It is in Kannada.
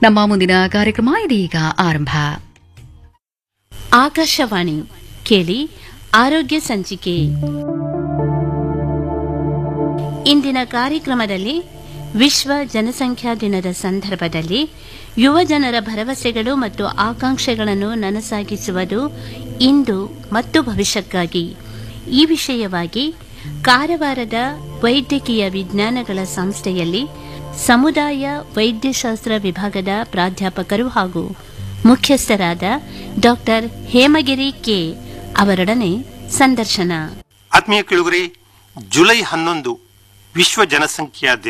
ನಮ್ಮ ಮುಂದಿನ ಕಾರ್ಯಕ್ರಮ ಇದೀಗ ಆರಂಭ ಆಕಾಶವಾಣಿ ಕೇಳಿ ಆರೋಗ್ಯ ಸಂಚಿಕೆ ಇಂದಿನ ಕಾರ್ಯಕ್ರಮದಲ್ಲಿ ವಿಶ್ವ ಜನಸಂಖ್ಯಾ ದಿನದ ಸಂದರ್ಭದಲ್ಲಿ ಯುವ ಜನರ ಭರವಸೆಗಳು ಮತ್ತು ಆಕಾಂಕ್ಷೆಗಳನ್ನು ನನಸಾಗಿಸುವುದು ಇಂದು ಮತ್ತು ಭವಿಷ್ಯಕ್ಕಾಗಿ ಈ ವಿಷಯವಾಗಿ ಕಾರವಾರದ ವೈದ್ಯಕೀಯ ವಿಜ್ಞಾನಗಳ ಸಂಸ್ಥೆಯಲ್ಲಿ ಸಮುದಾಯ ವೈದ್ಯಶಾಸ್ತ್ರ ವಿಭಾಗದ ಪ್ರಾಧ್ಯಾಪಕರು ಹಾಗೂ ಮುಖ್ಯಸ್ಥರಾದ ಡಾಕ್ಟರ್ ಹೇಮಗಿರಿ ಕೆ ಅವರೊಡನೆ ಸಂದರ್ಶನ ಆತ್ಮೀಯ ಕೇಳುಗರೆ ಜುಲೈ ಹನ್ನೊಂದು ವಿಶ್ವ ಜನಸಂಖ್ಯಾ ದಿನ